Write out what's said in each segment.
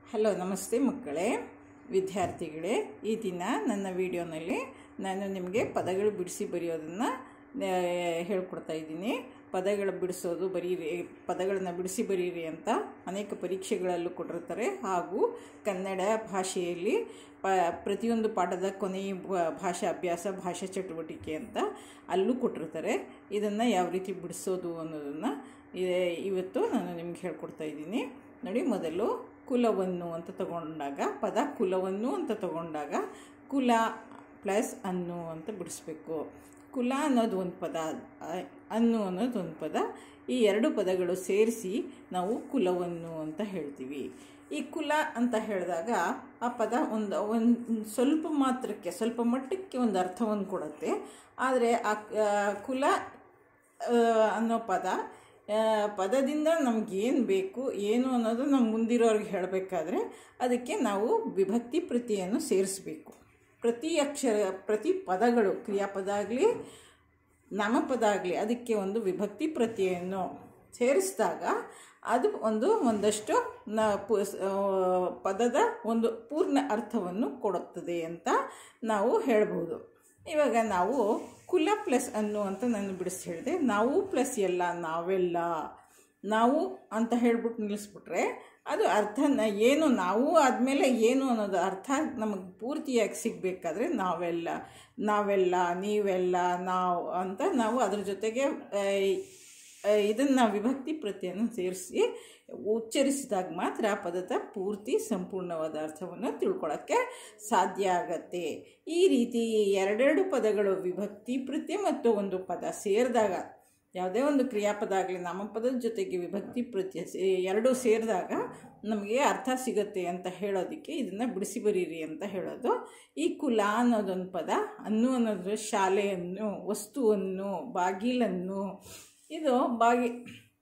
hello ನಮಸ್ತೆ ಮಕ್ಕಳೇ ವಿದ್ಯಾರ್ಥಿಗಳೇ ಈ ದಿನ ನನ್ನ ವಿಡಿಯೋನಲ್ಲಿ ನಾನು ನಿಮಗೆ ಪದಗಳು ಬಿಡಿಸಿ ಬರೆಯೋದನ್ನು ಹೇಳ್ಕೊಡ್ತಾ ಇದ್ದೀನಿ ಪದಗಳು ಬಿಡಿಸೋದು ಬರೀರಿ ಪದಗಳನ್ನು ಬಿಡಿಸಿ ಬರೀರಿ ಅಂತ ಅನೇಕ ಪರೀಕ್ಷೆಗಳಲ್ಲೂ ಕೊಟ್ಟಿರ್ತಾರೆ ಹಾಗೂ ಕನ್ನಡ ಭಾಷೆಯಲ್ಲಿ ಪ ಪ್ರತಿಯೊಂದು ಪಾಠದ ಕೊನೆಯ ಭಾ- ಭಾಷಾ ಅಭ್ಯಾಸ ಭಾಷಾ ಚಟುವಟಿಕೆ ಅಂತ ಅಲ್ಲೂ ಕೊಟ್ಟಿರ್ತಾರೆ ಇದನ್ನು ಯಾವ ರೀತಿ ಬಿಡಿಸೋದು ಅನ್ನೋದನ್ನು ಇವತ್ತು ನಾನು ನಿಮ್ಗೆ ಹೇಳ್ಕೊಡ್ತಾ ಇದ್ದೀನಿ ನೋಡಿ ಮೊದಲು ಕುಲವನ್ನು ಅಂತ ತಗೊಂಡಾಗ ಪದ ಕುಲವನ್ನು ಅಂತ ತಗೊಂಡಾಗ ಕುಲ ಪ್ಲಸ್ ಅನ್ನು ಅಂತ ಬಿಡಿಸ್ಬೇಕು ಕುಲ ಅನ್ನೋದು ಒಂದು ಪದ ಅ- ಅನ್ನು ಅನ್ನೋದು ಒಂದು ಪದ ಈ ಎರಡು ಪದಗಳು ಸೇರಿಸಿ ನಾವು ಕುಲವನ್ನು ಅಂತ ಹೇಳ್ತೀವಿ ಈ ಕುಲ ಅಂತ ಹೇಳಿದಾಗ ಆ ಪದ ಒಂದು ಒಂದು ಸ್ವಲ್ಪ ಮಾತ್ರಕ್ಕೆ ಸ್ವಲ್ಪ ಮಟ್ಟಕ್ಕೆ ಒಂದು ಅರ್ಥವನ್ನು ಕೊಡುತ್ತೆ ಆದರೆ ಆ ಆ ಕುಲ ಆ, ಅನ್ನೋ ಪದ ಆ, ಪದದಿಂದ ನಮಗೇನು ಬೇಕು ಏನು ಅನ್ನೋದು ನಮ್ಮ ಮುಂದಿರೋರಿಗೆ ಹೇಳಬೇಕಾದ್ರೆ ಅದಕ್ಕೆ ನಾವು ವಿಭಕ್ತಿ ಪ್ರತಿಯನ್ನು ಸೇರಿಸಬೇಕು ಪ್ರತಿ ಅಕ್ಷರ ಪ್ರತಿ ಪದಗಳು ಕ್ರಿಯಾಪದ ಆಗಲಿ ನಾಮಪದ ಆಗಲಿ ಅದಕ್ಕೆ ಒಂದು ವಿಭಕ್ತಿ ಪ್ರತಿಯನ್ನು ಸೇರಿಸಿದಾಗ ಅದು ಒಂದು ಒಂದಷ್ಟು ನ ಪು- ಸ- ಆ, ಪದದ ಒಂದು ಪೂರ್ಣ ಅರ್ಥವನ್ನು ಕೊಡುತ್ತದೆ ಅಂತ ನಾವು ಹೇಳ್ಬೋದು ಇವಾಗ ನಾವು ಕುಲ ಪ್ಲಸ್ ಅನ್ನು ಅಂತ ನಾನು ಬಿಡಿಸಿ ಹೇಳಿದೆ ನಾವು ಪ್ಲಸ್ ಎಲ್ಲ ನಾವೆಲ್ಲ ನಾವು ಅಂತ ಹೇಳ್ಬಿಟ್ಟು ನಿಲ್ಲಿಸ್ಬಿಟ್ರೆ ಅದು ಅರ್ಥನ ಏನು ನಾವು ಆದಮೇಲೆ ಏನು ಅನ್ನೋದು ಅರ್ಥ ನಮಗೆ ಪೂರ್ತಿಯಾಗಿ ಸಿಗಬೇಕಾದ್ರೆ ನಾವೆಲ್ಲ ನಾವೆಲ್ಲ ನೀವೆಲ್ಲ ನಾವು ಅಂತ ನಾವು ಅದ್ರ ಜೊತೆಗೆ ಇದನ್ನು ವಿಭಕ್ತಿ ಪ್ರತಿಯನ್ನು ಸೇರಿಸಿ ಉಚ್ಚರಿಸಿದಾಗ ಮಾತ್ರ ಆ ಪದದ ಪೂರ್ತಿ ಸಂಪೂರ್ಣವಾದ ಅರ್ಥವನ್ನು ತಿಳ್ಕೊಳ್ಳೋಕ್ಕೆ ಸಾಧ್ಯ ಆಗತ್ತೆ ಈ ರೀತಿ ಎರಡೆರಡು ಪದಗಳು ವಿಭಕ್ತಿ ಪ್ರತ್ಯಯ ಮತ್ತು ಒಂದು ಪದ ಸೇರಿದಾಗ ಯಾವುದೇ ಒಂದು ಕ್ರಿಯಾಪದ ಆಗಲಿ ನಾಮಪದದ ಜೊತೆಗೆ ವಿಭಕ್ತಿ ಪ್ರತ್ಯಯ ಸೇ ಎರಡೂ ಸೇರಿದಾಗ ನಮಗೆ ಅರ್ಥ ಸಿಗತ್ತೆ ಅಂತ ಹೇಳೋದಕ್ಕೆ ಇದನ್ನು ಬಿಡಿಸಿ ಬರೀರಿ ಅಂತ ಹೇಳೋದು ಈ ಕುಲ ಅನ್ನೋದೊಂದು ಪದ ಅನ್ನು ಅನ್ನೋದು ಶಾಲೆಯನ್ನು ವಸ್ತುವನ್ನು ಬಾಗಿಲನ್ನು ಇದು ಬಾಗಿ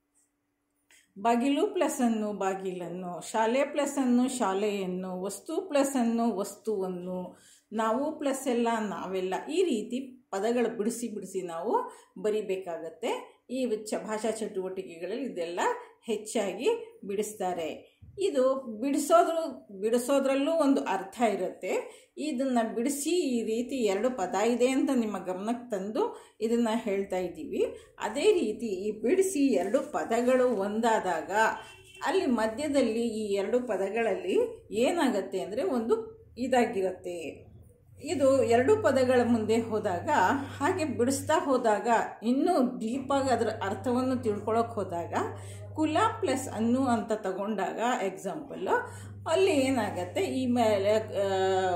ಬಾಗಿಲು ಪ್ಲಸ್ ಅನ್ನು ಬಾಗಿಲನ್ನು ಶಾಲೆ ಪ್ಲಸ್ ಅನ್ನು ಶಾಲೆಯನ್ನು ವಸ್ತು ಪ್ಲಸ್ ಅನ್ನು ವಸ್ತುವನ್ನು ನಾವು ಪ್ಲಸ್ ಎಲ್ಲ ನಾವೆಲ್ಲ ಈ ರೀತಿ ಪದಗಳು ಬಿಡಿಸಿ ಬಿಡಿಸಿ ನಾವು ಬರಿಬೇಕಾಗತ್ತೆ ಈ ಚ ಭಾಷಾ ಚಟುವಟಿಕೆಗಳಲ್ಲಿ ಇದೆಲ್ಲ ಹೆಚ್ಚಾಗಿ ಬಿಡಿಸ್ತಾರೆ ಇದು ಬಿಡಿಸೋದ್ರ ಬಿಡಿಸೋದ್ರಲ್ಲೂ ಒಂದು ಅರ್ಥ ಇರುತ್ತೆ ಇದನ್ನು ಬಿಡಿಸಿ ಈ ರೀತಿ ಎರಡು ಪದ ಇದೆ ಅಂತ ನಿಮ್ಮ ಗಮನಕ್ಕೆ ತಂದು ಇದನ್ನು ಹೇಳ್ತಾ ಇದ್ದೀವಿ ಅದೇ ರೀತಿ ಈ ಬಿಡಿಸಿ ಎರಡು ಪದಗಳು ಒಂದಾದಾಗ ಅಲ್ಲಿ ಮಧ್ಯದಲ್ಲಿ ಈ ಎರಡು ಪದಗಳಲ್ಲಿ ಏನಾಗತ್ತೆ ಅಂದರೆ ಒಂದು ಇದಾಗಿರುತ್ತೆ ಇದು ಎರಡು ಪದಗಳ ಮುಂದೆ ಹೋದಾಗ ಹಾಗೆ ಬಿಡಿಸ್ತಾ ಹೋದಾಗ ಇನ್ನೂ ಡೀಪಾಗಿ ಅದರ ಅರ್ಥವನ್ನು ತಿಳ್ಕೊಳಕ್ಕೆ ಹೋದಾಗ ಕುಲ ಪ್ಲಸ್ ಅನ್ನು ಅಂತ ತಗೊಂಡಾಗ ಎಕ್ಸಾಂಪಲ್ಲು ಅಲ್ಲಿ ಏನಾಗತ್ತೆ ಈ ಮೇಲೆ ಆ,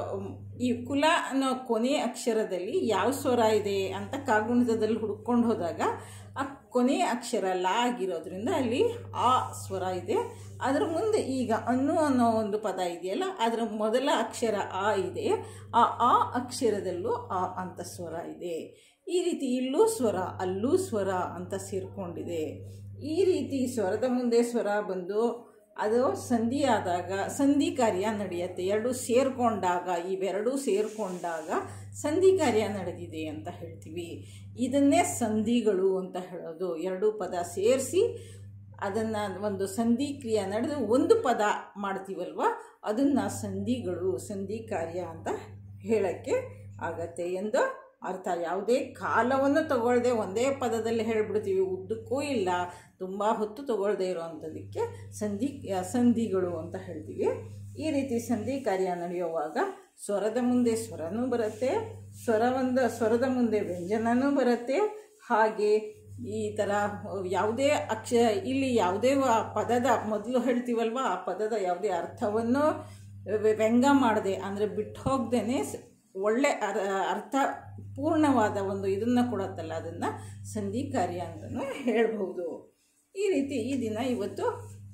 ಈ ಕುಲ ಅನ್ನೋ ಕೊನೆ ಅಕ್ಷರದಲ್ಲಿ ಯಾವ ಸ್ವರ ಇದೆ ಅಂತ ಕಾಗುಣಿತದಲ್ಲಿ ಹುಡ್ಕೊಂಡು ಹೋದಾಗ ಆ ಕೊನೆಯ ಅಕ್ಷರ ಲಾ ಆಗಿರೋದ್ರಿಂದ ಅಲ್ಲಿ ಆ ಸ್ವರ ಇದೆ ಅದರ ಮುಂದೆ ಈಗ ಅನ್ನು ಅನ್ನೋ ಒಂದು ಪದ ಇದೆಯಲ್ಲ ಅದರ ಮೊದಲ ಅಕ್ಷರ ಆ ಇದೆ ಆ ಆ ಅಕ್ಷರದಲ್ಲೂ ಆ ಅಂತ ಸ್ವರ ಇದೆ ಈ ರೀತಿ ಇಲ್ಲೂ ಸ್ವರ ಅಲ್ಲೂ ಸ್ವರ ಅಂತ ಸೇರಿಕೊಂಡಿದೆ ಈ ರೀತಿ ಸ್ವರದ ಮುಂದೆ ಸ್ವರ ಬಂದು ಅದು ಸಂಧಿ ಆದಾಗ ಸಂಧಿ ಕಾರ್ಯ ನಡೆಯುತ್ತೆ ಎರಡು ಸೇರಿಕೊಂಡಾಗ ಇವೆರಡೂ ಸೇರಿಕೊಂಡಾಗ ಸಂಧಿ ಕಾರ್ಯ ನಡೆದಿದೆ ಅಂತ ಹೇಳ್ತೀವಿ ಇದನ್ನೇ ಸಂಧಿಗಳು ಅಂತ ಹೇಳೋದು ಎರಡು ಪದ ಸೇರಿಸಿ ಅದನ್ನು ಒಂದು ಸಂಧಿ ಕ್ರಿಯೆ ನಡೆದು ಒಂದು ಪದ ಮಾಡ್ತೀವಲ್ವ ಅದನ್ನು ಸಂಧಿಗಳು ಸಂಧಿ ಕಾರ್ಯ ಅಂತ ಹೇಳೋಕ್ಕೆ ಆಗತ್ತೆ ಎಂದು ಅರ್ಥ ಯಾವುದೇ ಕಾಲವನ್ನು ತಗೊಳ್ಳದೆ ಒಂದೇ ಪದದಲ್ಲಿ ಹೇಳಿಬಿಡ್ತೀವಿ ಉದ್ದಕ್ಕೂ ಇಲ್ಲ ತುಂಬ ಹೊತ್ತು ತಗೊಳ್ಳದೆ ಇರೋವಂಥದ್ದಕ್ಕೆ ಸಂಧಿ ಸಂಧಿಗಳು ಅಂತ ಹೇಳ್ತೀವಿ ಈ ರೀತಿ ಸಂಧಿ ಕಾರ್ಯ ನಡೆಯುವಾಗ ಸ್ವರದ ಮುಂದೆ ಸ್ವರನೂ ಬರುತ್ತೆ ಸ್ವರ ಒಂದು ಸ್ವರದ ಮುಂದೆ ವ್ಯಂಜನನೂ ಬರುತ್ತೆ ಹಾಗೆ ಈ ಥರ ಯಾವುದೇ ಅಕ್ಷ ಇಲ್ಲಿ ಯಾವುದೇ ವ- ಪದದ ಮೊದಲು ಹೇಳ್ತೀವಲ್ವ ಆ ಪದದ ಯಾವುದೇ ಅರ್ಥವನ್ನು ವ್ಯ- ವ್ಯಂಗ್ಯ ಮಾಡದೆ ಅಂದರೆ ಬಿಟ್ಟು ಹೋಗ್ದೇ ಒಳ್ಳೆ ಅರ್ ಅರ್ಥ ಪೂರ್ಣವಾದ ಒಂದು ಇದನ್ನು ಕೊಡತ್ತಲ್ಲ ಅದನ್ನು ಸಂಧಿ ಕಾರ್ಯ ಅಂತಲೂ ಹೇಳ್ಬೋದು ಈ ರೀತಿ ಈ ದಿನ ಇವತ್ತು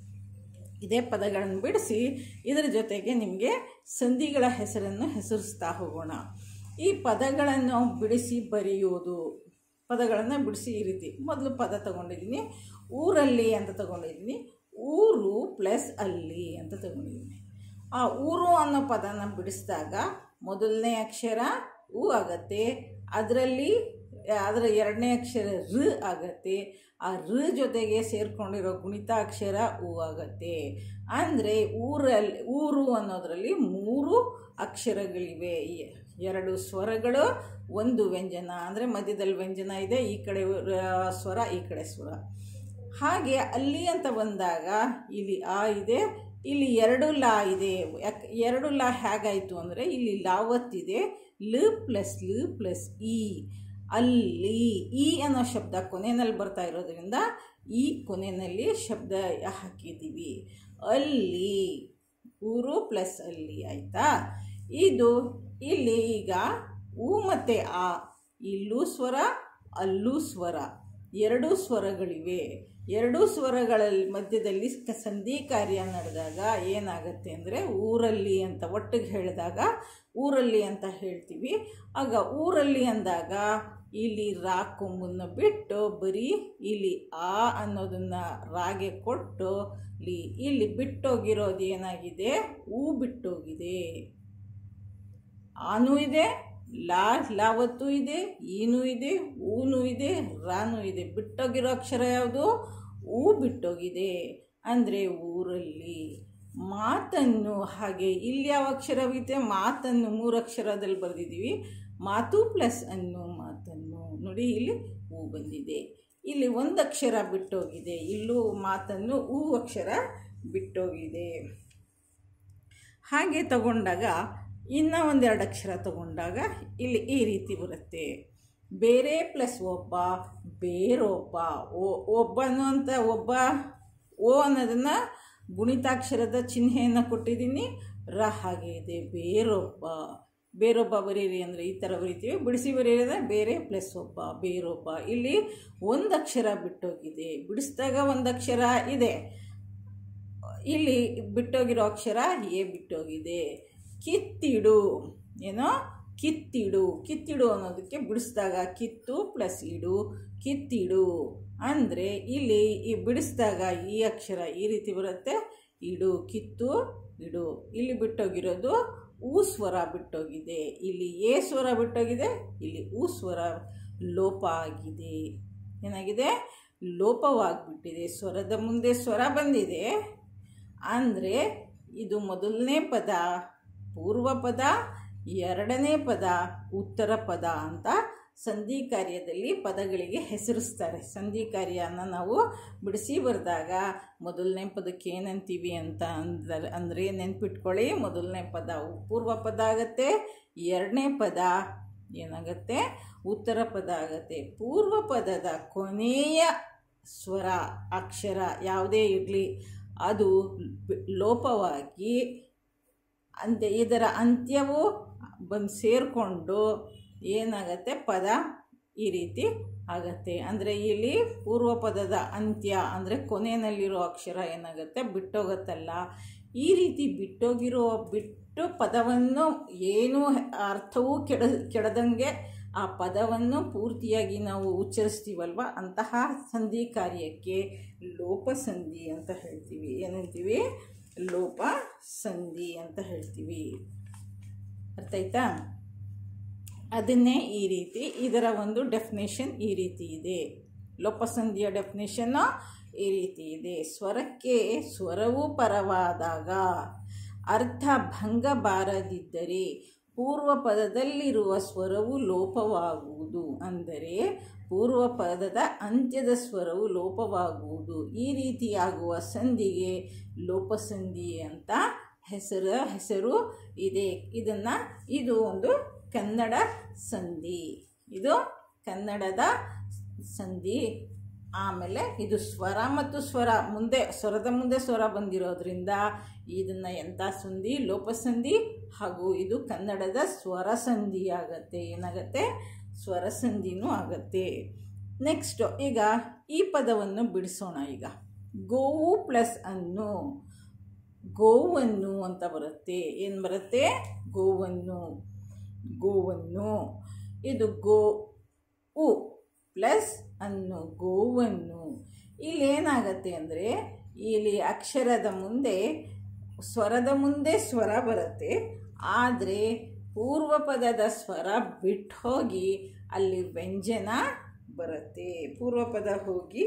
ಇದೇ ಪದಗಳನ್ನು ಬಿಡಿಸಿ ಇದರ ಜೊತೆಗೆ ನಿಮಗೆ ಸಂಧಿಗಳ ಹೆಸರನ್ನು ಹೆಸರಿಸ್ತಾ ಹೋಗೋಣ ಈ ಪದಗಳನ್ನು ಬಿಡಿಸಿ ಬರೆಯುವುದು ಪದಗಳನ್ನು ಬಿಡಿಸಿ ಈ ರೀತಿ ಮೊದಲು ಪದ ತಗೊಂಡಿದ್ದೀನಿ ಊರಲ್ಲಿ ಅಂತ ತಗೊಂಡಿದ್ದೀನಿ ಊರು ಪ್ಲಸ್ ಅಲ್ಲಿ ಅಂತ ತಗೊಂಡಿದ್ದೀನಿ ಆ ಊರು ಅನ್ನೋ ಪದನ ಬಿಡಿಸಿದಾಗ ಮೊದಲನೇ ಅಕ್ಷರ ಊ ಆಗತ್ತೆ ಅದರಲ್ಲಿ ಅದರ ಎರಡನೇ ಅಕ್ಷರ ಋ ಆಗತ್ತೆ ಆ ಋ ಜೊತೆಗೆ ಸೇರ್ಕೊಂಡಿರೋ ಗುಣಿತಾಕ್ಷರ ಉ ಆಗತ್ತೆ ಅಂದರೆ ಊರಲ್ಲಿ ಊರು ಅನ್ನೋದರಲ್ಲಿ ಮೂರು ಅಕ್ಷರಗಳಿವೆ ಎ- ಎರಡು ಸ್ವರಗಳು ಒಂದು ವ್ಯಂಜನ ಅಂದರೆ ಮಧ್ಯದಲ್ಲಿ ವ್ಯಂಜನ ಇದೆ ಈ ಕಡೆ ಆ, ಸ್ವರ ಈ ಕಡೆ ಸ್ವರ ಹಾಗೆ ಅಲ್ಲಿ ಅಂತ ಬಂದಾಗ ಇಲ್ಲಿ ಆ ಇದೆ ಇಲ್ಲಿ ಎರಡು ಲಾ ಇದೆ ಯಾಕೆ ಎರಡು ಲಾ ಹೇಗಾಯಿತು ಅಂದರೆ ಇಲ್ಲಿ ಲಾವತ್ತಿದೆ ಲ ಪ್ಲಸ್ ಲ ಪ್ಲಸ್ ಇ ಅಲ್ಲಿ ಈ ಅನ್ನೋ ಶಬ್ದ ಕೊನೆಯಲ್ಲಿ ಬರ್ತಾ ಇರೋದ್ರಿಂದ ಈ ಕೊನೆಯಲ್ಲಿ ಶಬ್ದ ಹಾಕಿದ್ದೀವಿ ಅಲ್ಲಿ ಊರು ಪ್ಲಸ್ ಅಲ್ಲಿ ಆಯಿತಾ ಇದು ಇಲ್ಲಿ ಈಗ ಉ ಮತ್ತು ಆ ಇಲ್ಲೂ ಸ್ವರ ಅಲ್ಲೂ ಸ್ವರ ಎರಡೂ ಸ್ವರಗಳಿವೆ ಎರಡೂ ಸ್ವರಗಳಲ್ಲಿ ಮಧ್ಯದಲ್ಲಿ ಕ- ಸಂಧಿ ಕಾರ್ಯ ನಡೆದಾಗ ಏನಾಗುತ್ತೆ ಅಂದರೆ ಊರಲ್ಲಿ ಅಂತ ಒಟ್ಟಿಗೆ ಹೇಳಿದಾಗ ಊರಲ್ಲಿ ಅಂತ ಹೇಳ್ತೀವಿ ಆಗ ಊರಲ್ಲಿ ಅಂದಾಗ ಇಲ್ಲಿ ರಾ ಕೊಂಬನ್ನು ಬಿಟ್ಟು ಬರೀ ಇಲ್ಲಿ ಆ ಅನ್ನೋದನ್ನು ರಾಗೆ ಕೊಟ್ಟು ಇಲ್ಲಿ ಇಲ್ಲಿ ಬಿಟ್ಟೋಗಿರೋದು ಏನಾಗಿದೆ ಹೂ ಬಿಟ್ಟೋಗಿದೆ ಆನೂ ಇದೆ ಲಾ ಲಾವತ್ತು ಇದೆ ಈನೂ ಇದೆ ಊನು ಇದೆ ರಾನು ಇದೆ ಬಿಟ್ಟೋಗಿರೋ ಅಕ್ಷರ ಯಾವುದು ಊ ಬಿಟ್ಟೋಗಿದೆ ಅಂದರೆ ಊರಲ್ಲಿ ಮಾತನ್ನು ಹಾಗೆ ಇಲ್ಲಿ ಯಾವ ಅಕ್ಷರವಿದೆ ಮಾತನ್ನು ಮೂರು ಅಕ್ಷರದಲ್ಲಿ ಬರೆದಿದ್ದೀವಿ ಮಾತು ಪ್ಲಸ್ ಅನ್ನು ಮಾತನ್ನು ನೋಡಿ ಇಲ್ಲಿ ಹೂ ಬಂದಿದೆ ಇಲ್ಲಿ ಒಂದು ಅಕ್ಷರ ಬಿಟ್ಟೋಗಿದೆ ಇಲ್ಲೂ ಮಾತನ್ನು ಹೂ ಅಕ್ಷರ ಬಿಟ್ಟೋಗಿದೆ ಹಾಗೆ ತಗೊಂಡಾಗ ಇನ್ನೂ ಒಂದೆರಡು ಅಕ್ಷರ ತಗೊಂಡಾಗ ಇಲ್ಲಿ ಈ ರೀತಿ ಬರುತ್ತೆ ಬೇರೆ ಪ್ಲಸ್ ಒಬ್ಬ ಬೇರೊಬ್ಬ ಓ ಒಬ್ಬನು ಅಂತ ಒಬ್ಬ ಓ ಅನ್ನೋದನ್ನು ಗುಣಿತಾಕ್ಷರದ ಚಿಹ್ನೆಯನ್ನು ಕೊಟ್ಟಿದ್ದೀನಿ ರ ಹಾಗೆ ಇದೆ ಬೇರೊಬ್ಬ ಬೇರೊಬ್ಬ ಬರೀರಿ ಅಂದರೆ ಈ ಥರ ಬರಿತೀವಿ ಬಿಡಿಸಿ ಬರೀರಿ ಬೇರೆ ಪ್ಲಸ್ ಒಬ್ಬ ಬೇರೊಬ್ಬ ಇಲ್ಲಿ ಒಂದು ಅಕ್ಷರ ಬಿಟ್ಟೋಗಿದೆ ಬಿಡಿಸಿದಾಗ ಒಂದು ಅಕ್ಷರ ಇದೆ ಇಲ್ಲಿ ಬಿಟ್ಟೋಗಿರೋ ಅಕ್ಷರ ಎ ಬಿಟ್ಟೋಗಿದೆ ಕಿತ್ತಿಡು ಏನೋ ಕಿತ್ತಿಡು ಕಿತ್ತಿಡು ಅನ್ನೋದಕ್ಕೆ ಬಿಡಿಸಿದಾಗ ಕಿತ್ತು ಪ್ಲಸ್ ಇಡು ಕಿತ್ತಿಡು ಅಂದರೆ ಇಲ್ಲಿ ಈ ಬಿಡಿಸಿದಾಗ ಈ ಅಕ್ಷರ ಈ ರೀತಿ ಬರುತ್ತೆ ಇಡು ಕಿತ್ತು ಇಡು ಇಲ್ಲಿ ಬಿಟ್ಟೋಗಿರೋದು ಊ ಸ್ವರ ಬಿಟ್ಟೋಗಿದೆ ಇಲ್ಲಿ ಎ ಸ್ವರ ಬಿಟ್ಟೋಗಿದೆ ಇಲ್ಲಿ ಊ ಸ್ವರ ಲೋಪ ಆಗಿದೆ ಏನಾಗಿದೆ ಲೋಪವಾಗಿಬಿಟ್ಟಿದೆ ಸ್ವರದ ಮುಂದೆ ಸ್ವರ ಬಂದಿದೆ ಅಂದರೆ ಇದು ಮೊದಲನೇ ಪದ ಪೂರ್ವ ಪದ ಎರಡನೇ ಪದ ಉತ್ತರ ಪದ ಅಂತ ಸಂಧಿ ಕಾರ್ಯದಲ್ಲಿ ಪದಗಳಿಗೆ ಹೆಸರಿಸ್ತಾರೆ ಸಂಧಿ ಕಾರ್ಯನ ನಾವು ಬಿಡಿಸಿ ಬರೆದಾಗ ಮೊದಲನೇ ಪದಕ್ಕೆ ಏನಂತೀವಿ ಅಂತ ಅಂದರೆ ಅಂದರೆ ನೆನ್ಪಿಟ್ಕೊಳ್ಳಿ ಮೊದಲನೇ ಪದ ಪೂರ್ವ ಪದ ಆಗತ್ತೆ ಎರಡನೇ ಪದ ಏನಾಗತ್ತೆ ಉತ್ತರ ಪದ ಆಗತ್ತೆ ಪೂರ್ವ ಪದದ ಕೊನೆಯ ಸ್ವರ ಅಕ್ಷರ ಯಾವುದೇ ಇರಲಿ ಅದು ಬ- ಲೋಪವಾಗಿ ಅಂತೆ ಇದರ ಅಂತ್ಯವು ಬಂದು ಸೇರಿಕೊಂಡು ಏನಾಗತ್ತೆ ಪದ ಈ ರೀತಿ ಆಗತ್ತೆ ಅಂದರೆ ಇಲ್ಲಿ ಪೂರ್ವ ಪದದ ಅಂತ್ಯ ಅಂದರೆ ಕೊನೆಯಲ್ಲಿರೋ ಅಕ್ಷರ ಏನಾಗುತ್ತೆ ಬಿಟ್ಟೋಗತ್ತಲ್ಲ ಈ ರೀತಿ ಬಿಟ್ಟೋಗಿರೋ ಬಿಟ್ಟು ಪದವನ್ನು ಏನೂ ಅರ್ಥವೂ ಕೆಡ ಕೆಡದಂಗೆ ಆ ಪದವನ್ನು ಪೂರ್ತಿಯಾಗಿ ನಾವು ಉಚ್ಚರಿಸ್ತೀವಲ್ವ ಅಂತಹ ಸಂಧಿ ಕಾರ್ಯಕ್ಕೆ ಲೋಪ ಸಂಧಿ ಅಂತ ಹೇಳ್ತೀವಿ ಏನಂತೀವಿ ಲೋಪ ಸಂಧಿ ಅಂತ ಹೇಳ್ತೀವಿ ಅರ್ಥ ಆಯ್ತಾ ಅದನ್ನೇ ಈ ರೀತಿ ಇದರ ಒಂದು ಡೆಫಿನೇಷನ್ ಈ ರೀತಿ ಇದೆ ಲೋಪಸಂಧಿಯ ಡೆಫಿನೇಷನ್ನು ಈ ರೀತಿ ಇದೆ ಸ್ವರಕ್ಕೆ ಸ್ವರವು ಪರವಾದಾಗ ಅರ್ಥ ಭಂಗ ಬಾರದಿದ್ದರೆ ಪೂರ್ವ ಪದದಲ್ಲಿರುವ ಸ್ವರವು ಲೋಪವಾಗುವುದು ಅಂದರೆ ಪೂರ್ವ ಪದದ ಅಂತ್ಯದ ಸ್ವರವು ಲೋಪವಾಗುವುದು ಈ ರೀತಿಯಾಗುವ ಸಂಧಿಗೆ ಲೋಪಸಂಧಿ ಅಂತ ಹೆಸರು ಹೆಸರು ಇದೆ ಇದನ್ನು ಇದು ಒಂದು ಕನ್ನಡ ಸಂಧಿ ಇದು ಕನ್ನಡದ ಸಂಧಿ ಆಮೇಲೆ ಇದು ಸ್ವರ ಮತ್ತು ಸ್ವರ ಮುಂದೆ ಸ್ವರದ ಮುಂದೆ ಸ್ವರ ಬಂದಿರೋದ್ರಿಂದ ಇದನ್ನು ಎಂಥ ಸಂಧಿ ಲೋಪಸಂಧಿ ಹಾಗೂ ಇದು ಕನ್ನಡದ ಸ್ವರ ಸಂಧಿ ಆಗತ್ತೆ ಏನಾಗತ್ತೆ ಸ್ವರ ಸಂಧಿನೂ ಆಗತ್ತೆ ನೆಕ್ಸ್ಟು ಈಗ ಈ ಪದವನ್ನು ಬಿಡಿಸೋಣ ಈಗ ಗೋವು ಪ್ಲಸ್ ಅನ್ನು ಗೋವನ್ನು ಅಂತ ಬರುತ್ತೆ ಏನು ಬರುತ್ತೆ ಗೋವನ್ನು ಗೋವನ್ನು ಇದು ಗೋ ಉ ಪ್ಲಸ್ ಅನ್ನು ಗೋವನ್ನು ಇಲ್ಲಿ ಏನಾಗತ್ತೆ ಅಂದರೆ ಇಲ್ಲಿ ಅಕ್ಷರದ ಮುಂದೆ ಸ್ವರದ ಮುಂದೆ ಸ್ವರ ಬರುತ್ತೆ ಆದರೆ ಪೂರ್ವ ಪದದ ಸ್ವರ ಬಿಟ್ಟು ಹೋಗಿ ಅಲ್ಲಿ ವ್ಯಂಜನ ಬರುತ್ತೆ ಪೂರ್ವ ಪದ ಹೋಗಿ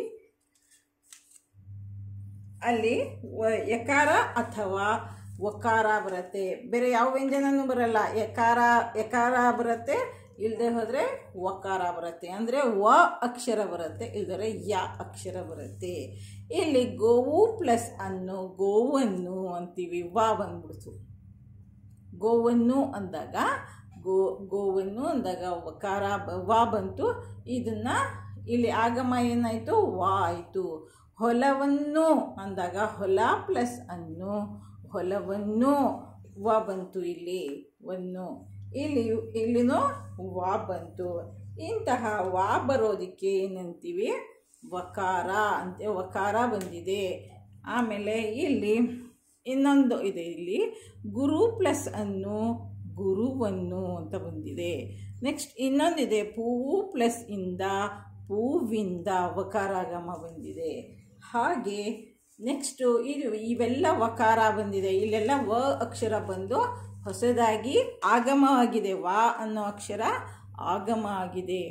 ಅಲ್ಲಿ ವ ಯಕಾರ ಅಥವಾ ವಕಾರ ಬರುತ್ತೆ ಬೇರೆ ಯಾವ ವ್ಯಂಜನನೂ ಬರಲ್ಲ ಯಕಾರ ಯಕಾರ ಬರುತ್ತೆ ಇಲ್ಲದೆ ಹೋದರೆ ವಕಾರ ಬರುತ್ತೆ ಅಂದರೆ ವ ಅಕ್ಷರ ಬರುತ್ತೆ ಇಲ್ಲದ್ರೆ ಯ ಅಕ್ಷರ ಬರುತ್ತೆ ಇಲ್ಲಿ ಗೋವು ಪ್ಲಸ್ ಅನ್ನು ಗೋವನ್ನು ಅಂತೀವಿ ವ ಬಂದ್ಬಿಡ್ತು ಗೋವನ್ನು ಅಂದಾಗ ಗೋ ಗೋವನ್ನು ಅಂದಾಗ ವಕಾರ ಬ- ವಾ ಬಂತು ಇದನ್ನು ಇಲ್ಲಿ ಆಗಮ ಏನಾಯಿತು ವಾ ಆಯಿತು ಹೊಲವನ್ನು ಅಂದಾಗ ಹೊಲ ಪ್ಲಸ್ ಅನ್ನು ಹೊಲವನ್ನು ವಾ ಬಂತು ಇಲ್ಲಿ ವನ್ನು ಇಲ್ಲಿ ಇಲ್ಲಿನೂ ವಾ ಬಂತು ಇಂತಹ ವಾ ಬರೋದಕ್ಕೆ ಏನಂತೀವಿ ವಕಾರ ಅಂತ ವಕಾರ ಬಂದಿದೆ ಆಮೇಲೆ ಇಲ್ಲಿ ಇನ್ನೊಂದು ಇದೆ ಇಲ್ಲಿ ಗುರು ಪ್ಲಸ್ ಅನ್ನು ಗುರುವನ್ನು ಅಂತ ಬಂದಿದೆ ನೆಕ್ಸ್ಟ್ ಇನ್ನೊಂದಿದೆ ಹೂವು ಪ್ಲಸ್ ಇಂದ ಹೂವಿಂದ ವಕಾರಾಗಮ ಬಂದಿದೆ ಹಾಗೆ ನೆಕ್ಸ್ಟು ಇದು ಇವೆಲ್ಲ ವಕಾರ ಬಂದಿದೆ ಇಲ್ಲೆಲ್ಲ ವ ಅಕ್ಷರ ಬಂದು ಹೊಸದಾಗಿ ಆಗಮವಾಗಿದೆ ವ ಅನ್ನೋ ಅಕ್ಷರ ಆಗಮ ಆಗಿದೆ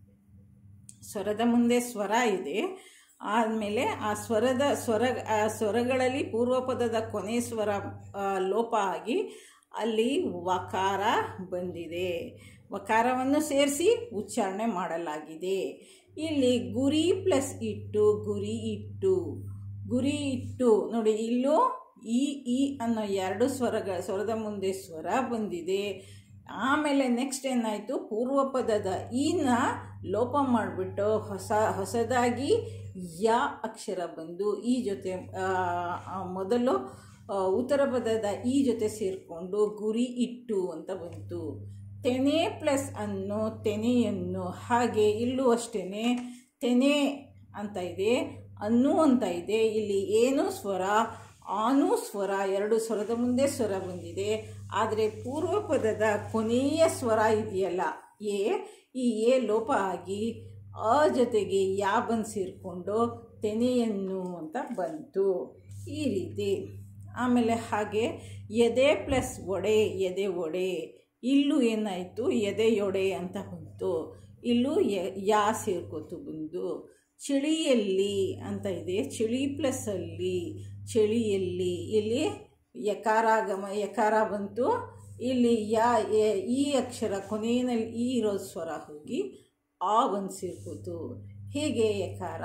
ಸ್ವರದ ಮುಂದೆ ಸ್ವರ ಇದೆ ಆದಮೇಲೆ ಆ ಸ್ವರದ ಸ್ವರ ಆ ಸ್ವರಗಳಲ್ಲಿ ಪೂರ್ವಪದದ ಕೊನೆ ಸ್ವರ ಆ, ಲೋಪ ಆಗಿ ಅಲ್ಲಿ ವಕಾರ ಬಂದಿದೆ ವಕಾರವನ್ನು ಸೇರಿಸಿ ಉಚ್ಚಾರಣೆ ಮಾಡಲಾಗಿದೆ ಇಲ್ಲಿ ಗುರಿ ಪ್ಲಸ್ ಇಟ್ಟು ಗುರಿ ಇಟ್ಟು ಗುರಿ ಇಟ್ಟು ನೋಡಿ ಇಲ್ಲೂ ಈ ಈ ಅನ್ನೋ ಎರಡು ಸ್ವರಗಳ ಸ್ವರದ ಮುಂದೆ ಸ್ವರ ಬಂದಿದೆ ಆಮೇಲೆ ನೆಕ್ಸ್ಟ್ ಏನಾಯಿತು ಪೂರ್ವ ಪದದ ಈನ ಲೋಪ ಮಾಡಿಬಿಟ್ಟು ಹೊಸ ಹೊಸದಾಗಿ ಯ ಅಕ್ಷರ ಬಂದು ಈ ಜೊತೆ ಆ, ಆ, ಮೊದಲು ಆ, ಉತ್ತರ ಪದದ ಈ ಜೊತೆ ಸೇರಿಕೊಂಡು ಗುರಿ ಇಟ್ಟು ಅಂತ ಬಂತು ತೆನೆ ಪ್ಲಸ್ ಅನ್ನು ತೆನೆಯನ್ನು ಹಾಗೆ ಇಲ್ಲೂ ಅಷ್ಟೇ ತೆನೆ ಅಂತ ಇದೆ ಅನ್ನು ಅಂತ ಇದೆ ಇಲ್ಲಿ ಏನು ಸ್ವರ ಆನು ಸ್ವರ ಎರಡು ಸ್ವರದ ಮುಂದೆ ಸ್ವರ ಬಂದಿದೆ ಆದರೆ ಪೂರ್ವ ಪದದ ಕೊನೆಯ ಸ್ವರ ಇದೆಯಲ್ಲ ಎ ಈ ಎ ಲೋಪ ಆಗಿ ಅ ಜೊತೆಗೆ ಯಾ ಬಂದು ಸೇರಿಕೊಂಡು ತೆನೆಯನ್ನು ಅಂತ ಬಂತು ಈ ರೀತಿ ಆಮೇಲೆ ಹಾಗೆ ಎದೆ ಪ್ಲಸ್ ಒಡೆ ಎದೆ ಒಡೆ ಇಲ್ಲೂ ಏನಾಯಿತು ಎದೆಯೊಡೆ ಅಂತ ಬಂತು ಇಲ್ಲೂ ಯ ಯಾ ಸೇರ್ಕೋತು ಬಂದು ಚಳಿಯಲ್ಲಿ ಅಂತ ಇದೆ ಚಳಿ ಪ್ಲಸ್ ಅಲ್ಲಿ ಚಳಿಯಲ್ಲಿ ಇಲ್ಲಿ ಯಕಾರಾಗಮ ಯಕಾರ ಬಂತು ಇಲ್ಲಿ ಯಾ ಎ- ಈ ಅಕ್ಷರ ಕೊನೆಯಲ್ಲಿ ಈ ಇರೋ ಸ್ವರ ಹೋಗಿ ಆ ಬಂದು ಸೇರ್ಕೋತು ಹೀಗೆ ಯಕಾರ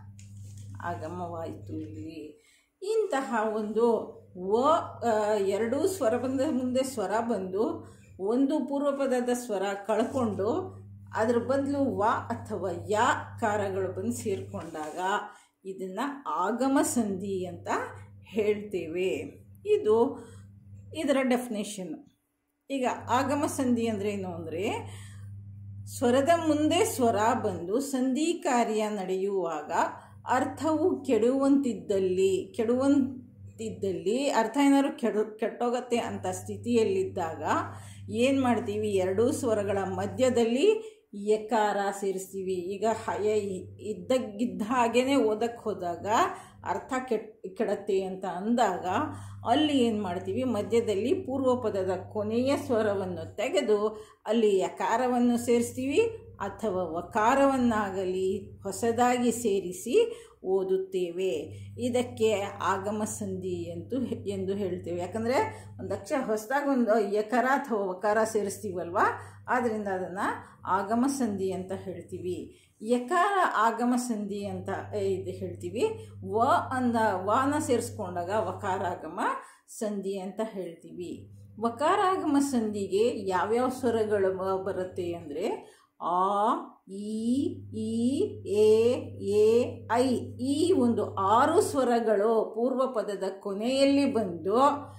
ಆಗಮವಾಯಿತು ಇಲ್ಲಿ ಇಂತಹ ಒಂದು ವ ಆ, ಎರಡೂ ಸ್ವರ ಬಂದ ಮುಂದೆ ಸ್ವರ ಬಂದು ಒಂದು ಪೂರ್ವಪದದ ಸ್ವರ ಕಳ್ಕೊಂಡು ಅದ್ರ ಬದಲು ವ ಅಥವಾ ಯ ಕಾರಗಳು ಬಂದು ಸೇರಿಕೊಂಡಾಗ ಇದನ್ನು ಆಗಮ ಸಂಧಿ ಅಂತ ಹೇಳ್ತೇವೆ ಇದು ಇದರ ಡೆಫಿನೇಷನ್ ಈಗ ಆಗಮ ಸಂಧಿ ಅಂದರೆ ಏನು ಅಂದರೆ ಸ್ವರದ ಮುಂದೆ ಸ್ವರ ಬಂದು ಸಂಧಿ ಕಾರ್ಯ ನಡೆಯುವಾಗ ಅರ್ಥವು ಕೆಡುವಂತಿದ್ದಲ್ಲಿ ಕೆಡುವಂತಿದ್ದಲ್ಲಿ ಅರ್ಥ ಏನಾದ್ರು ಕೆಡು ಕೆಟ್ಟೋಗತ್ತೆ ಅಂತ ಸ್ಥಿತಿಯಲ್ಲಿದ್ದಾಗ ಏನು ಮಾಡ್ತೀವಿ ಎರಡೂ ಸ್ವರಗಳ ಮಧ್ಯದಲ್ಲಿ ಯಕಾರ ಸೇರಿಸ್ತೀವಿ ಈಗ ಹಯ ಇದ್ದಕ್ಕಿದ್ದ ಹಾಗೇ ಓದಕ್ಕೆ ಹೋದಾಗ ಅರ್ಥ ಕೆಟ್ ಕೆಡತ್ತೆ ಅಂತ ಅಂದಾಗ ಅಲ್ಲಿ ಏನು ಮಾಡ್ತೀವಿ ಮಧ್ಯದಲ್ಲಿ ಪೂರ್ವ ಪದದ ಕೊನೆಯ ಸ್ವರವನ್ನು ತೆಗೆದು ಅಲ್ಲಿ ಯಕಾರವನ್ನು ಸೇರಿಸ್ತೀವಿ ಅಥವಾ ವಕಾರವನ್ನಾಗಲಿ ಹೊಸದಾಗಿ ಸೇರಿಸಿ ಓದುತ್ತೇವೆ ಇದಕ್ಕೆ ಆಗಮ ಸಂಧಿ ಎಂದು ಎಂದು ಹೇಳ್ತೇವೆ ಯಾಕಂದರೆ ಒಂದು ಅಕ್ಷರ ಹೊಸದಾಗಿ ಒಂದು ಯಕಾರ ಅಥವಾ ವಕಾರ ಸೇರಿಸ್ತೀವಲ್ವ ಆದ್ದರಿಂದ ಅದನ್ನು ಆಗಮ ಸಂಧಿ ಅಂತ ಹೇಳ್ತೀವಿ ಯಕಾರ ಆಗಮ ಸಂಧಿ ಅಂತ ಇದು ಹೇಳ್ತೀವಿ ವ ಅಂದ ವಾನ ಸೇರಿಸ್ಕೊಂಡಾಗ ವಕಾರಾಗಮ ಸಂಧಿ ಅಂತ ಹೇಳ್ತೀವಿ ವಕಾರಾಗಮ ಸಂಧಿಗೆ ಯಾವ್ಯಾವ ಸ್ವರಗಳು ಬ- ಬರುತ್ತೆ ಅಂದರೆ ಆ ಈ ಈ ಎ ಎ ಐ ಈ ಒಂದು ಆರು ಸ್ವರಗಳು ಪೂರ್ವ ಪದದ ಕೊನೆಯಲ್ಲಿ ಬಂದು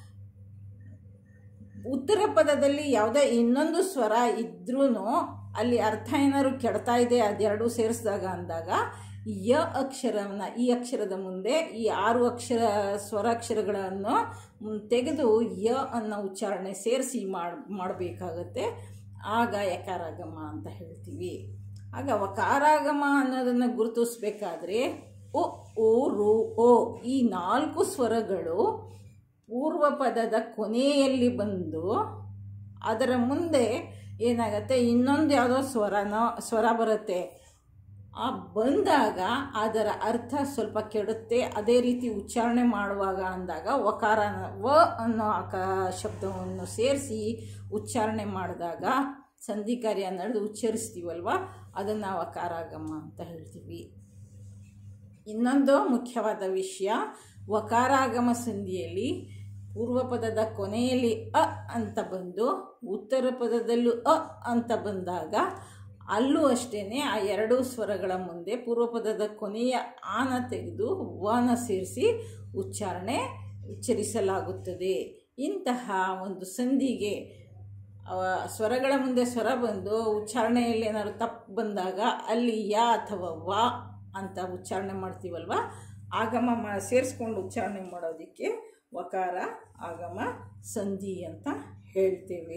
ಉತ್ತರ ಪದದಲ್ಲಿ ಯಾವುದೇ ಇನ್ನೊಂದು ಸ್ವರ ಇದ್ರೂ ಅಲ್ಲಿ ಅರ್ಥ ಏನಾದ್ರು ಕೆಡ್ತಾ ಇದೆ ಅದೆರಡು ಸೇರಿಸಿದಾಗ ಅಂದಾಗ ಯ ಅಕ್ಷರವನ್ನು ಈ ಅಕ್ಷರದ ಮುಂದೆ ಈ ಆರು ಅಕ್ಷರ ಸ್ವರಾಕ್ಷರಗಳನ್ನು ಮ್, ತೆಗೆದು ಯ ಅನ್ನೋ ಉಚ್ಚಾರಣೆ ಸೇರಿಸಿ ಮಾಡಿ ಮಾಡಬೇಕಾಗತ್ತೆ ಆಗ ಯಕಾರಾಗಮ ಅಂತ ಹೇಳ್ತೀವಿ ಆಗ ವಕಾರಾಗಮ ಅನ್ನೋದನ್ನು ಗುರುತಿಸ್ಬೇಕಾದ್ರೆ ಉ ಉ ರು ಓ ಈ ನಾಲ್ಕು ಸ್ವರಗಳು ಪೂರ್ವ ಪದದ ಕೊನೆಯಲ್ಲಿ ಬಂದು ಅದರ ಮುಂದೆ ಏನಾಗುತ್ತೆ ಇನ್ನೊಂದು ಯಾವುದೋ ಸ್ವರನೋ ಸ್ವರ ಬರುತ್ತೆ ಆ ಬಂದಾಗ ಅದರ ಅರ್ಥ ಸ್ವಲ್ಪ ಕೆಡುತ್ತೆ ಅದೇ ರೀತಿ ಉಚ್ಚಾರಣೆ ಮಾಡುವಾಗ ಅಂದಾಗ ವಕಾರನ ವ ಅನ್ನೋ ಕ ಶಬ್ದವನ್ನು ಸೇರಿಸಿ ಉಚ್ಚಾರಣೆ ಮಾಡಿದಾಗ ಸಂಧಿ ಕಾರ್ಯ ನಡೆದು ಉಚ್ಚರಿಸ್ತೀವಲ್ವ ಅದನ್ನು ವಕಾರಾಗಮ ಅಂತ ಹೇಳ್ತೀವಿ ಇನ್ನೊಂದು ಮುಖ್ಯವಾದ ವಿಷಯ ವಕಾರಾಗಮ ಸಂಧಿಯಲ್ಲಿ ಪೂರ್ವ ಪದದ ಕೊನೆಯಲ್ಲಿ ಅ ಅಂತ ಬಂದು ಉತ್ತರ ಪದದಲ್ಲೂ ಅ ಅಂತ ಬಂದಾಗ ಅಲ್ಲೂ ಅಷ್ಟೇ ಆ ಎರಡೂ ಸ್ವರಗಳ ಮುಂದೆ ಪೂರ್ವ ಪದದ ಕೊನೆಯ ಆನ ತೆಗೆದು ವನ ಸೇರಿಸಿ ಉಚ್ಚಾರಣೆ ಉಚ್ಚರಿಸಲಾಗುತ್ತದೆ ಇಂತಹ ಒಂದು ಸಂಧಿಗೆ ಸ್ವರಗಳ ಮುಂದೆ ಸ್ವರ ಬಂದು ಉಚ್ಚಾರಣೆಯಲ್ಲಿ ಏನಾದ್ರು ತಪ್ಪು ಬಂದಾಗ ಅಲ್ಲಿ ಯಾ ಅಥವಾ ವಾ ಅಂತ ಉಚ್ಚಾರಣೆ ಮಾಡ್ತೀವಲ್ವ ಆಗಮ ಮಾ ಸೇರಿಸ್ಕೊಂಡು ಉಚ್ಚಾರಣೆ ಮಾಡೋದಕ್ಕೆ ವಕಾರ ಆಗಮ ಸಂಧಿ ಅಂತ ಹೇಳ್ತೇವೆ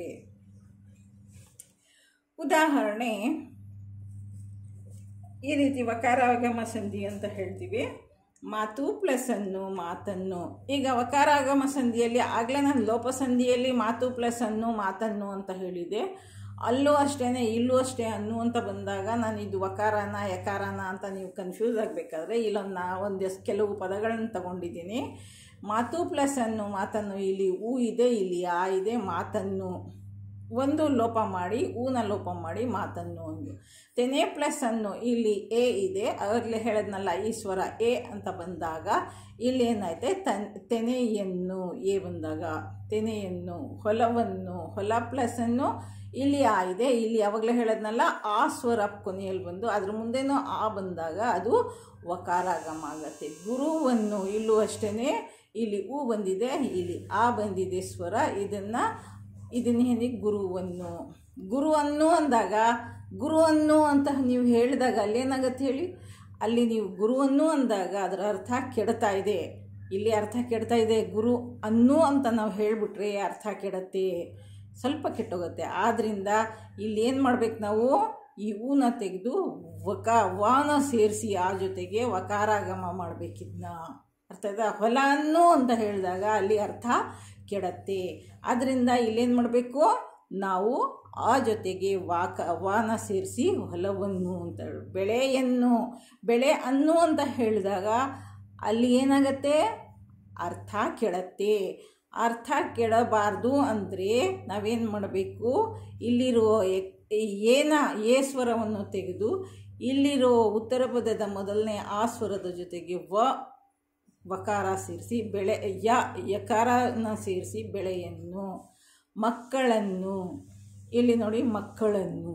ಉದಾಹರಣೆ ಈ ರೀತಿ ವಕಾರ ಆಗಮ ಸಂಧಿ ಅಂತ ಹೇಳ್ತೀವಿ ಮಾತು ಪ್ಲಸ್ ಅನ್ನು ಮಾತನ್ನು ಈಗ ವಕಾರ ಆಗಮ ಸಂಧಿಯಲ್ಲಿ ಆಗಲೇ ನಾನು ಲೋಪ ಸಂಧಿಯಲ್ಲಿ ಮಾತು ಪ್ಲಸ್ ಅನ್ನು ಮಾತನ್ನು ಅಂತ ಹೇಳಿದೆ ಅಲ್ಲೂ ಅಷ್ಟೇ ಇಲ್ಲೂ ಅಷ್ಟೇ ಅನ್ನು ಅಂತ ಬಂದಾಗ ನಾನು ಇದು ವಕಾರನ ಯಕಾರನ ಅಂತ ನೀವು ಕನ್ಫ್ಯೂಸ್ ಆಗಬೇಕಾದ್ರೆ ಇಲ್ಲೊಂದು ನಾ ಒಂದಷ್ಟು ಕೆಲವು ಪದಗಳನ್ನು ತಗೊಂಡಿದ್ದೀನಿ ಮಾತು ಪ್ಲಸ್ ಅನ್ನು ಮಾತನ್ನು ಇಲ್ಲಿ ಹೂ ಇದೆ ಇಲ್ಲಿ ಆ ಇದೆ ಮಾತನ್ನು ಒಂದು ಲೋಪ ಮಾಡಿ ಊನ ಲೋಪ ಮಾಡಿ ಮಾತನ್ನು ಒಂದು ತೆನೆ ಪ್ಲಸ್ ಅನ್ನು ಇಲ್ಲಿ ಎ ಇದೆ ಆಗಲೇ ಹೇಳದ್ನಲ್ಲ ಈ ಸ್ವರ ಎ ಅಂತ ಬಂದಾಗ ಇಲ್ಲಿ ಏನಾಯ್ತೆ ತನ್ ತೆನೆಯನ್ನು ಎ ಬಂದಾಗ ತೆನೆಯನ್ನು ಹೊಲವನ್ನು ಹೊಲ ಪ್ಲಸ್ ಅನ್ನು ಇಲ್ಲಿ ಆ ಇದೆ ಇಲ್ಲಿ ಯಾವಾಗಲೇ ಹೇಳದ್ನಲ್ಲ ಆ ಸ್ವರ ಕೊನೆಯಲ್ಲಿ ಬಂದು ಅದ್ರ ಮುಂದೆನೂ ಆ ಬಂದಾಗ ಅದು ವಕಾರಾಗಮ ಆಗತ್ತೆ ಗುರುವನ್ನು ಇಲ್ಲೂ ಅಷ್ಟೇ ಇಲ್ಲಿ ಹೂ ಬಂದಿದೆ ಇಲ್ಲಿ ಆ ಬಂದಿದೆ ಸ್ವರ ಇದನ್ನು ಇದನ್ನ ಏನಿಗೆ ಗುರುವನ್ನು ಗುರುವನ್ನು ಅಂದಾಗ ಗುರುವನ್ನು ಅಂತ ನೀವು ಹೇಳಿದಾಗ ಅಲ್ಲೇನಾಗತ್ತೆ ಹೇಳಿ ಅಲ್ಲಿ ನೀವು ಗುರುವನ್ನು ಅಂದಾಗ ಅದರ ಅರ್ಥ ಕೆಡ್ತಾ ಇದೆ ಇಲ್ಲಿ ಅರ್ಥ ಕೆಡ್ತಾ ಇದೆ ಗುರು ಅನ್ನು ಅಂತ ನಾವು ಹೇಳಿಬಿಟ್ರೆ ಅರ್ಥ ಕೆಡತ್ತೆ ಸ್ವಲ್ಪ ಕೆಟ್ಟೋಗುತ್ತೆ ಆದ್ದರಿಂದ ಇಲ್ಲಿ ಏನು ಮಾಡ್ಬೇಕು ನಾವು ಈ ಹೂನ ತೆಗೆದು ವಕ ವಾನ ಸೇರಿಸಿ ಆ ಜೊತೆಗೆ ವಕಾರಾಗಮ ಮಾಡಬೇಕಿದ್ನ ಅರ್ಥ ಆಯ್ತಾ ಹೊಲ ಅನ್ನು ಅಂತ ಹೇಳಿದಾಗ ಅಲ್ಲಿ ಅರ್ಥ ಕೆಡತ್ತೆ ಆದ್ದರಿಂದ ಇಲ್ಲೇನು ಮಾಡಬೇಕು ನಾವು ಆ ಜೊತೆಗೆ ವಾಕ ವಾನ ಸೇರಿಸಿ ಹೊಲವನ್ನು ಅಂತ ಹೇಳಿ ಬೆಳೆಯನ್ನು ಬೆಳೆ ಅನ್ನು ಅಂತ ಹೇಳಿದಾಗ ಅಲ್ಲಿ ಏನಾಗತ್ತೆ ಅರ್ಥ ಕೆಡತ್ತೆ ಅರ್ಥ ಕೆಡಬಾರ್ದು ಅಂದರೆ ನಾವೇನು ಮಾಡಬೇಕು ಇಲ್ಲಿರುವ ಏನ ಏ ಸ್ವರವನ್ನು ತೆಗೆದು ಇಲ್ಲಿರೋ ಉತ್ತರ ಪದದ ಮೊದಲನೇ ಆ ಸ್ವರದ ಜೊತೆಗೆ ವ ವಕಾರ ಸೇರಿಸಿ ಬೆಳೆ ಯ ಯಕಾರನ ಸೇರಿಸಿ ಬೆಳೆಯನ್ನು ಮಕ್ಕಳನ್ನು ಇಲ್ಲಿ ನೋಡಿ ಮಕ್ಕಳನ್ನು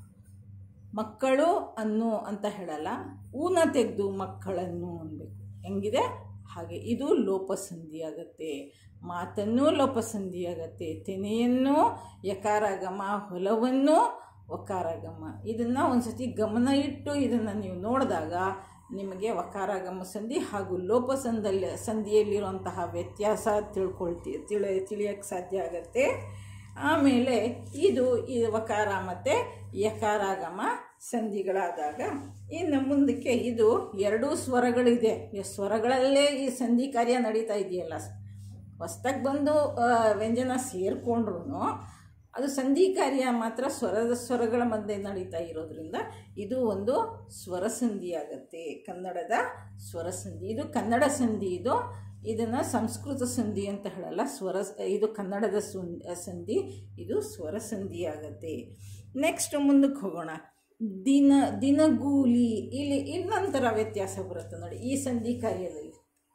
ಮಕ್ಕಳು ಅನ್ನು ಅಂತ ಹೇಳಲ್ಲ ಊನ ತೆಗೆದು ಮಕ್ಕಳನ್ನು ಅನ್ಬೇಕು ಹೆಂಗಿದೆ ಹಾಗೆ ಇದು ಲೋಪಸಂಧಿ ಆಗತ್ತೆ ಮಾತನ್ನು ಲೋಪಸಂಧಿ ಆಗತ್ತೆ ತೆನೆಯನ್ನು ಯಕಾರಾಗಮ ಹೊಲವನ್ನು ವಕಾರಾಗಮ ಇದನ್ನು ಒಂದ್ಸತಿ ಗಮನ ಇಟ್ಟು ಇದನ್ನು ನೀವು ನೋಡಿದಾಗ ನಿಮಗೆ ವಕಾರಾಗಮ ಸಂಧಿ ಹಾಗೂ ಲೋಪಸಂಧಲ್ಲಿ ಸಂಧಿಯಲ್ಲಿರುವಂತಹ ವ್ಯತ್ಯಾಸ ತಿಳ್ಕೊಳ್ತಿ ತಿಳಿ ತಿಳಿಯೋಕ್ಕೆ ಸಾಧ್ಯ ಆಗತ್ತೆ ಆಮೇಲೆ ಇದು ಈ ವಕಾರ ಮತ್ತು ಯಕಾರಾಗಮ ಸಂಧಿಗಳಾದಾಗ ಇನ್ನು ಮುಂದಕ್ಕೆ ಇದು ಎರಡೂ ಸ್ವರಗಳಿದೆ ಈ ಸ್ವರಗಳಲ್ಲೇ ಈ ಸಂಧಿ ಕಾರ್ಯ ನಡೀತಾ ಇದೆಯಲ್ಲ ಹೊಸ್ದಾಗಿ ಬಂದು ವ್ಯಂಜನ ಸೇರಿಕೊಂಡ್ರು ಅದು ಸಂಧಿ ಕಾರ್ಯ ಮಾತ್ರ ಸ್ವರದ ಸ್ವರಗಳ ಮಧ್ಯೆ ನಡೀತಾ ಇರೋದ್ರಿಂದ ಇದು ಒಂದು ಸ್ವರ ಸಂಧಿ ಆಗುತ್ತೆ ಕನ್ನಡದ ಸ್ವರ ಸಂಧಿ ಇದು ಕನ್ನಡ ಸಂಧಿ ಇದು ಇದನ್ನು ಸಂಸ್ಕೃತ ಸಂಧಿ ಅಂತ ಹೇಳಲ್ಲ ಸ್ವರ ಇದು ಕನ್ನಡದ ಸಂಧಿ ಇದು ಸ್ವರ ಸಂಧಿ ಆಗುತ್ತೆ ನೆಕ್ಸ್ಟ್ ಮುಂದಕ್ಕೆ ಹೋಗೋಣ ದಿನ ದಿನಗೂಲಿ ಇಲ್ಲಿ ಇನ್ನೊಂಥರ ವ್ಯತ್ಯಾಸ ಬರುತ್ತೆ ನೋಡಿ ಈ ಸಂಧಿ ಕಾರ್ಯದಲ್ಲಿ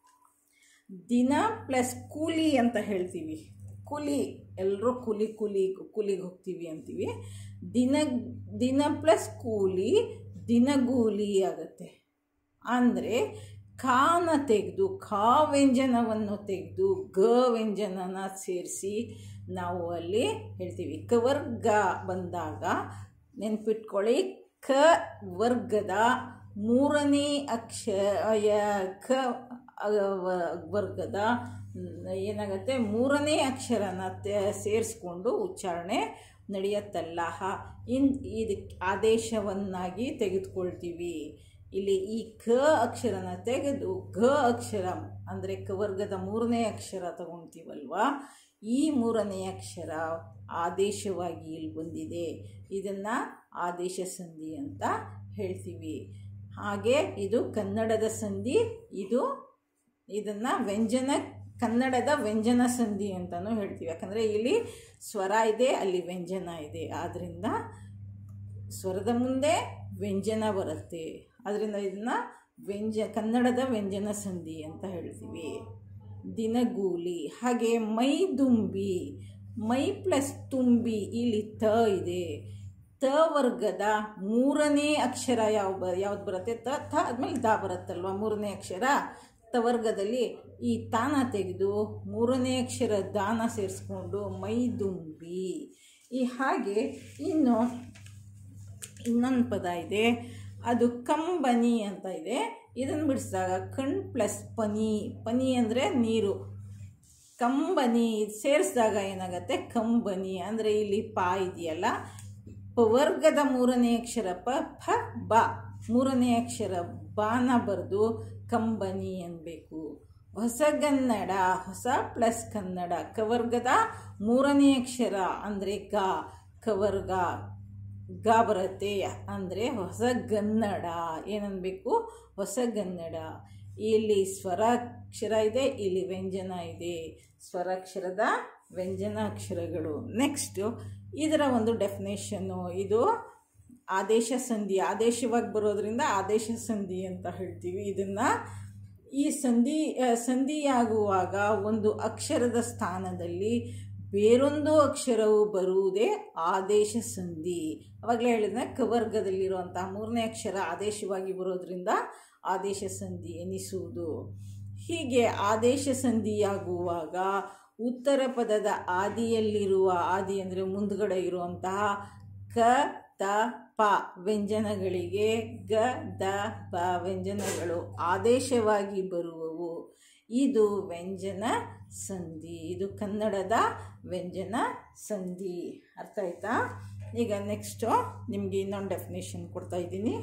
ದಿನ ಪ್ಲಸ್ ಕೂಲಿ ಅಂತ ಹೇಳ್ತೀವಿ ಕೂಲಿ ಎಲ್ಲರೂ ಕೂಲಿ ಕೂಲಿ ಕೂಲಿಗೆ ಹೋಗ್ತೀವಿ ಅಂತೀವಿ ದಿನ ದಿನ ಪ್ಲಸ್ ಕೂಲಿ ದಿನಗೂಲಿ ಆಗುತ್ತೆ ಅಂದರೆ ಖಾನ ತೆಗೆದು ಖಾ ವ್ಯಂಜನವನ್ನು ತೆಗೆದು ಗ ವ್ಯಂಜನನ ಸೇರಿಸಿ ನಾವು ಅಲ್ಲಿ ಹೇಳ್ತೀವಿ ಕವರ್ಗ ಬಂದಾಗ ನೆನ್ಪಿಟ್ಕೊಳ್ಳಿ ಕ ವರ್ಗದ ಮೂರನೇ ಅಕ್ಷ ಕ ವರ್ಗದ ಏನಾಗುತ್ತೆ ಮೂರನೇ ಅಕ್ಷರನ ಸೇರಿಸ್ಕೊಂಡು ಉಚ್ಚಾರಣೆ ನಡೆಯತ್ತಲ್ಲ ಇನ್ ಇದಕ್ಕೆ ಆದೇಶವನ್ನಾಗಿ ತೆಗೆದುಕೊಳ್ತೀವಿ ಇಲ್ಲಿ ಈ ಕ ಅಕ್ಷರನ ತೆಗೆದು ಘ ಅಕ್ಷರ ಅಂದರೆ ಕ ವರ್ಗದ ಮೂರನೇ ಅಕ್ಷರ ತಗೊಳ್ತೀವಲ್ವ ಈ ಮೂರನೇ ಅಕ್ಷರ ಆದೇಶವಾಗಿ ಇಲ್ಲಿ ಬಂದಿದೆ ಇದನ್ನು ಆದೇಶ ಸಂಧಿ ಅಂತ ಹೇಳ್ತೀವಿ ಹಾಗೆ ಇದು ಕನ್ನಡದ ಸಂಧಿ ಇದು ಇದನ್ನು ವ್ಯಂಜನ ಕನ್ನಡದ ವ್ಯಂಜನ ಸಂಧಿ ಅಂತಲೂ ಹೇಳ್ತೀವಿ ಯಾಕಂದರೆ ಇಲ್ಲಿ ಸ್ವರ ಇದೆ ಅಲ್ಲಿ ವ್ಯಂಜನ ಇದೆ ಆದ್ದರಿಂದ ಸ್ವರದ ಮುಂದೆ ವ್ಯಂಜನ ಬರುತ್ತೆ ಅದರಿಂದ ಇದನ್ನು ವ್ಯಂಜ ಕನ್ನಡದ ವ್ಯಂಜನ ಸಂಧಿ ಅಂತ ಹೇಳ್ತೀವಿ ದಿನಗೂಲಿ ಹಾಗೆ ಮೈ ದುಂಬಿ ಮೈ ಪ್ಲಸ್ ತುಂಬಿ ಇಲ್ಲಿ ತ ಇದೆ ತ ವರ್ಗದ ಮೂರನೇ ಅಕ್ಷರ ಯಾವ ಬ ಯಾವ್ದು ಬರುತ್ತೆ ತ ಥ ಆದಮೇಲೆ ದ ಬರುತ್ತಲ್ವ ಮೂರನೇ ಅಕ್ಷರ ತ ವರ್ಗದಲ್ಲಿ ಈ ತಾನ ತೆಗೆದು ಮೂರನೇ ಅಕ್ಷರ ದಾನ ಸೇರಿಸ್ಕೊಂಡು ಮೈದುಂಬಿ ಈ ಹಾಗೆ ಇನ್ನು ಇನ್ನೊಂದು ಪದ ಇದೆ ಅದು ಕಂಬನಿ ಅಂತ ಇದೆ ಇದನ್ನು ಬಿಡಿಸಿದಾಗ ಕಣ್ ಪ್ಲಸ್ ಪನಿ ಪನಿ ಅಂದರೆ ನೀರು ಕಂಬನಿ ಸೇರಿಸಿದಾಗ ಏನಾಗುತ್ತೆ ಕಂಬನಿ ಅಂದರೆ ಇಲ್ಲಿ ಪಾ ಇದೆಯಲ್ಲ ಪ ವರ್ಗದ ಮೂರನೇ ಅಕ್ಷರ ಪ ಫ ಬ ಮೂರನೇ ಅಕ್ಷರ ಬಾನ ಬರೆದು ಕಂಬನಿ ಅನ್ಬೇಕು ಹೊಸಗನ್ನಡ ಹೊಸ ಪ್ಲಸ್ ಕನ್ನಡ ಕವರ್ಗದ ಮೂರನೇ ಅಕ್ಷರ ಅಂದರೆ ಗ ಕವರ್ಗ ಗ ಬರುತ್ತೆ ಅಂದರೆ ಹೊಸಗನ್ನಡ ಏನನ್ಬೇಕು ಹೊಸಗನ್ನಡ ಇಲ್ಲಿ ಸ್ವರಾಕ್ಷರ ಇದೆ ಇಲ್ಲಿ ವ್ಯಂಜನ ಇದೆ ಸ್ವರಾಕ್ಷರದ ವ್ಯಂಜನ ಅಕ್ಷರಗಳು ನೆಕ್ಸ್ಟು ಇದರ ಒಂದು ಡೆಫಿನೇಷನ್ನು ಇದು ಆದೇಶ ಸಂಧಿ ಆದೇಶವಾಗಿ ಬರೋದ್ರಿಂದ ಆದೇಶ ಸಂಧಿ ಅಂತ ಹೇಳ್ತೀವಿ ಇದನ್ನು ಈ ಸಂಧಿ ಸಂಧಿಯಾಗುವಾಗ ಒಂದು ಅಕ್ಷರದ ಸ್ಥಾನದಲ್ಲಿ ಬೇರೊಂದು ಅಕ್ಷರವು ಬರುವುದೇ ಆದೇಶ ಸಂಧಿ ಅವಾಗಲೇ ಹೇಳಿದ್ರೆ ಕವರ್ಗದಲ್ಲಿರುವಂತಹ ಮೂರನೇ ಅಕ್ಷರ ಆದೇಶವಾಗಿ ಬರೋದ್ರಿಂದ ಆದೇಶ ಸಂಧಿ ಎನಿಸುವುದು ಹೀಗೆ ಆದೇಶ ಸಂಧಿಯಾಗುವಾಗ ಉತ್ತರ ಪದದ ಆದಿಯಲ್ಲಿರುವ ಆದಿ ಅಂದರೆ ಮುಂದ್ಗಡೆ ಇರುವಂತಹ ಕ ತ ಪ ವ್ಯಂಜನಗಳಿಗೆ ಗ ದ ಪ ವ್ಯಂಜನಗಳು ಆದೇಶವಾಗಿ ಬರುವವು ಇದು ವ್ಯಂಜನ ಸಂಧಿ ಇದು ಕನ್ನಡದ ವ್ಯಂಜನ ಸಂಧಿ ಅರ್ಥ ಆಯ್ತಾ ಈಗ ನೆಕ್ಸ್ಟು ನಿಮಗೆ ಇನ್ನೊಂದು ಡೆಫಿನೇಷನ್ ಕೊಡ್ತಾ ಇದ್ದೀನಿ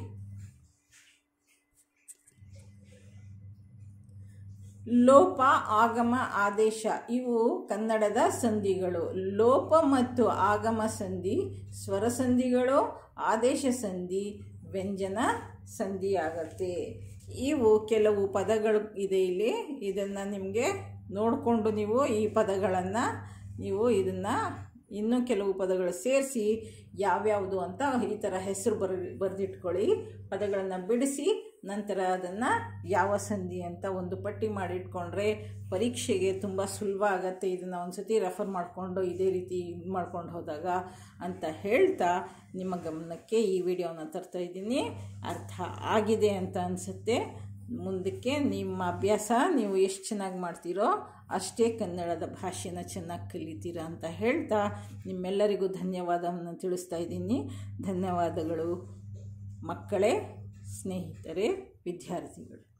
ಲೋಪ ಆಗಮ ಆದೇಶ ಇವು ಕನ್ನಡದ ಸಂಧಿಗಳು ಲೋಪ ಮತ್ತು ಆಗಮ ಸಂಧಿ ಸ್ವರ ಸಂಧಿಗಳು ಆದೇಶ ಸಂಧಿ ವ್ಯಂಜನ ಸಂಧಿ ಆಗತ್ತೆ ಇವು ಕೆಲವು ಪದಗಳು ಇದೆ ಇಲ್ಲಿ ಇದನ್ನು ನಿಮಗೆ ನೋಡಿಕೊಂಡು ನೀವು ಈ ಪದಗಳನ್ನು ನೀವು ಇದನ್ನು ಇನ್ನೂ ಕೆಲವು ಪದಗಳು ಸೇರಿಸಿ ಯಾವ್ಯಾವುದು ಅಂತ ಈ ಥರ ಹೆಸರು ಬರ್ ಬರೆದಿಟ್ಕೊಳ್ಳಿ ಪದಗಳನ್ನು ಬಿಡಿಸಿ ನಂತರ ಅದನ್ನು ಯಾವ ಸಂಧಿ ಅಂತ ಒಂದು ಪಟ್ಟಿ ಮಾಡಿಟ್ಕೊಂಡ್ರೆ ಪರೀಕ್ಷೆಗೆ ತುಂಬ ಸುಲಭ ಆಗುತ್ತೆ ಇದನ್ನು ಒಂದು ಸತಿ ರೆಫರ್ ಮಾಡಿಕೊಂಡು ಇದೇ ರೀತಿ ಇದು ಮಾಡ್ಕೊಂಡು ಹೋದಾಗ ಅಂತ ಹೇಳ್ತಾ ನಿಮ್ಮ ಗಮನಕ್ಕೆ ಈ ವಿಡಿಯೋನ ತರ್ತಾ ಇದ್ದೀನಿ ಅರ್ಥ ಆಗಿದೆ ಅಂತ ಅನಿಸುತ್ತೆ ಮುಂದಕ್ಕೆ ನಿಮ್ಮ ಅಭ್ಯಾಸ ನೀವು ಎಷ್ಟು ಚೆನ್ನಾಗಿ ಮಾಡ್ತೀರೋ ಅಷ್ಟೇ ಕನ್ನಡದ ಭಾಷೆನ ಚೆನ್ನಾಗಿ ಕಲಿತೀರಾ ಅಂತ ಹೇಳ್ತಾ ನಿಮ್ಮೆಲ್ಲರಿಗೂ ಧನ್ಯವಾದವನ್ನು ತಿಳಿಸ್ತಾ ಇದ್ದೀನಿ ಧನ್ಯವಾದಗಳು ಮಕ್ಕಳೇ ಸ್ನೇಹಿತರೆ ವಿದ್ಯಾರ್ಥಿಗಳು